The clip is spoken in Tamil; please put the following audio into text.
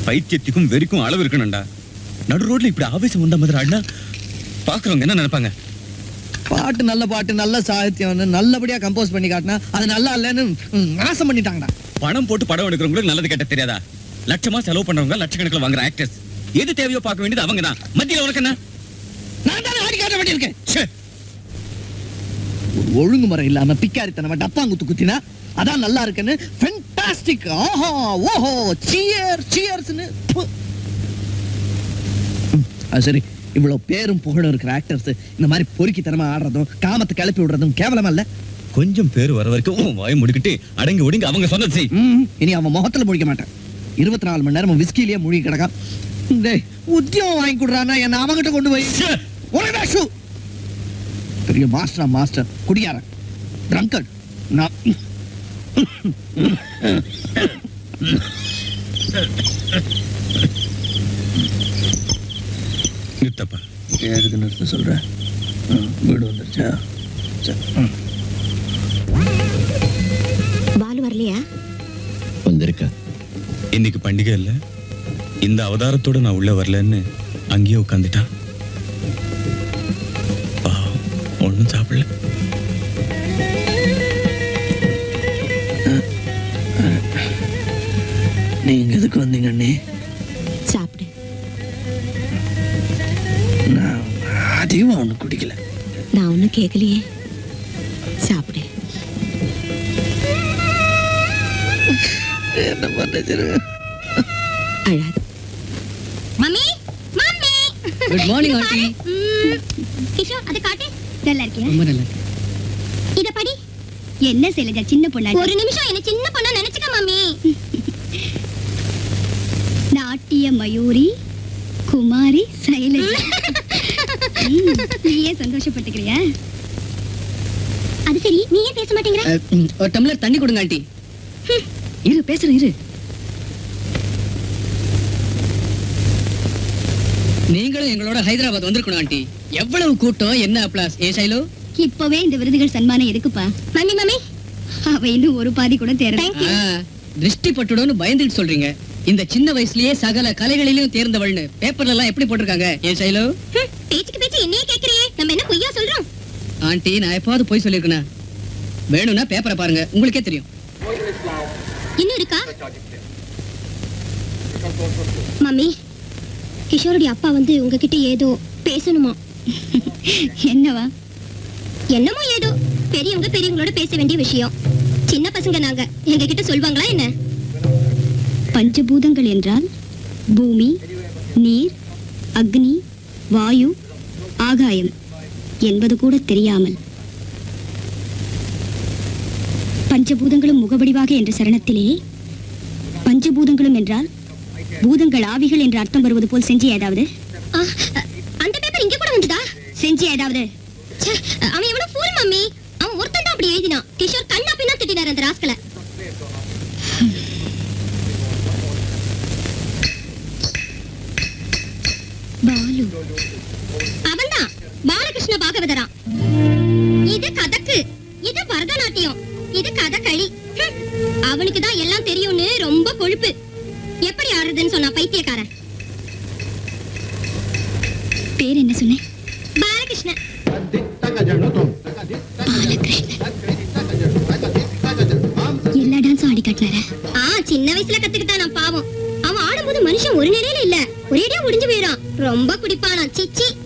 பைத்தியத்துக்கும் வெறிக்கும் அளவு இருக்கணும்டா நடு ரோட்ல இப்படி ஆவேசம் உண்ட மாதிரி ஆடினா பாக்குறவங்க என்ன நினைப்பாங்க பாட்டு நல்ல பாட்டு நல்ல சாகித்யம்னு நல்லபடியா கம்போஸ் பண்ணி காட்டினா அது நல்லா இல்லைன்னு ம், நாசம் பண்ணிட்டாங்கடா பணம் போட்டு படம் எடுக்கிறவங்களுக்கு நல்லது கெட்ட தெரியாதா லட்சமா செலவு பண்றவங்க லட்சக்கணக்கில் வாங்குற ஆக்டர்ஸ் எது தேவையோ பார்க்க வேண்டியது அவங்க தான் மத்தியில உனக்கு என்ன நான் தானே ஆடி காட்ட வேண்டியிருக்கேன் ச்சே. ஒரு ஒழுங்குமுறை இல்லாம பிக்காரித்தனமா டப்பாங்குத்து குத்தினா அதான் நல்லா இருக்குன்னு ஃபென்டாஸ்டிக் ஆஹா ஓஹோ சியர் சியர்ஸ்னு அது சரி இவ்வளவு பேரும் புகழும் இருக்கிற ஆக்டர்ஸ் இந்த மாதிரி பொறுக்கித்தனமா ஆடுறதும் காமத்தை கிளப்பி விடுறதும் கேவலமா இல்ல கொஞ்சம் பேர் வர வரைக்கும் உன் வாயை முடிக்கிட்டு அடங்கி ஒடுங்கி அவங்க சொன்னது செய் ம், இனி அவன் முகத்துல முழிக்க மாட்டேன் இருபத்தி நாலு மணி நேரம் விஸ்கிலேயே முழுகி கிடக்கான் டேய் உத்தியோகம் வாங்கி கொடுறானா என்ன அவங்கிட்ட கொண்டு போய் ச்சே. உனடா ஷூ பெரிய மாஸ்டரா மாஸ்டர் குடியாரன் ட்ரங்கட் நான் நிறுத்தப்பா எதுக்கு நிறுத்த சொல்ற வீடு வந்துருச்சா பாலு வரலையா வந்திருக்கா இன்னைக்கு பண்டிகை இல்ல இந்த அவதாரத்தோட நான் உள்ள வரலன்னு அங்கேயே உட்காந்துட்டான் பாவம் ஒன்றும் சாப்பிடல நீங்க எதுக்கு வந்தீங்க அண்ணே சாப்பிடு நான் அதிகமாக ஒன்றும் குடிக்கல நான் ஒன்றும் கேட்கலையே சாப்பிடு என்ன பண்ணுறது அழாது mummy mummy good morning aunty ம், கிஷோர் அதை காட்டு நல்லா இருக்கியா ரொம்ப நல்லா இருக்கு. இத படி என்ன செய்யலஜா சின்ன பொண்ணா ஒரு நிமிஷம் என்ன சின்ன பொண்ணா நினைச்சுக்க மாமி நாட்டிய மயூரி குமாரி சைலஜா ம், நீயே சந்தோஷப்பட்டுக்கிறியா அது சரி நீ ஏன் பேச மாட்டேங்கிற அஹ், ம், ஒரு டம்ளர் தண்ணி கொடுங்க ஆண்டி இரு பேசுறேன் இரு நீங்களும் எங்களோட ஹைதராபாத் வந்திருக்கணும் ஆண்டி எவ்வளவு கூட்டம் என்ன அப்ளாஸ் ஏ சைலோ இப்பவே இந்த விருதுகள் சன்மானம் எதுக்குப்பா மம்மி மம்மி அவ இன்னும் ஒரு பாதி கூட தேரல ஆ, திருஷ்டி பட்டுடன்னு பயந்துட்டு சொல்றீங்க இந்த சின்ன வயசுலயே சகல கலைகளிலும் தேர்ந்தவள்னு பேப்பர்ல எல்லாம் எப்படி போட்டிருக்காங்க ஏ சைலோ ஹம், பேச்சுக்கு பேச்சு என்னையே கேக்குறியே நம்ம என்ன பொய்யா சொல்றோம் ஆண்டி நான் எப்பாவது போய் சொல்லியிருக்கேனா வேணும்னா பேப்பரை பாருங்க உங்களுக்கே தெரியும் இன்னும் இருக்கா மம்மி கிஷோருடைய அப்பா வந்து உங்ககிட்ட ஏதோ பேசணுமா என்னவா என்னமோ ஏதோ பெரியவங்க பெரியவங்களோட பேச வேண்டிய விஷயம் சின்ன பசங்க நாங்க எங்க கிட்ட சொல்வாங்களா என்ன பஞ்சபூதங்கள் என்றால் பூமி நீர் அக்னி வாயு ஆகாயம் என்பது கூட தெரியாமல் பஞ்சபூதங்களும் முகவடிவாக என்ற சரணத்திலே பஞ்சபூதங்களும் என்றால் பூதங்கள் ஆவிகள் என்ற அர்த்தம் வருவது போல் செஞ்சு ஏதாவது அந்த பேப்பர் இங்க கூட வந்துதா செஞ்சு ஏதாவது ச்சே, அவன் எவ்வளவு ஃபூல் மம்மி அவன் ஒருத்தன் தான் அப்படி எழுதினான் கிஷோர் கண்ணா பின்னா திட்டினார் அந்த ராஸ்கல பாலு அவன்தான் பாலகிருஷ்ண பாகவதரா இது கதக்கு இது பரதநாட்டியம் இது கதகளி ஹம். அவனுக்கு தான் எல்லாம் தெரியும்னு ரொம்ப கொழுப்பு எப்படி ஆடுறதுன்னு சொன்னா பைத்தியக்காரன் பேர் என்ன சொன்னேன் பாலகிருஷ்ணன் பாலகிருஷ்ணன் எல்லா டான்ஸும் ஆடி காட்டினாரா ஆ சின்ன வயசுல கத்துக்கிட்டான் நான் பாவம் அவன் ஆடும்போது மனுஷன் ஒரு நிலையில இல்ல ஒரேடியா முடிஞ்சு போயிடான் ரொம்ப குடிப்பானா சிச்சி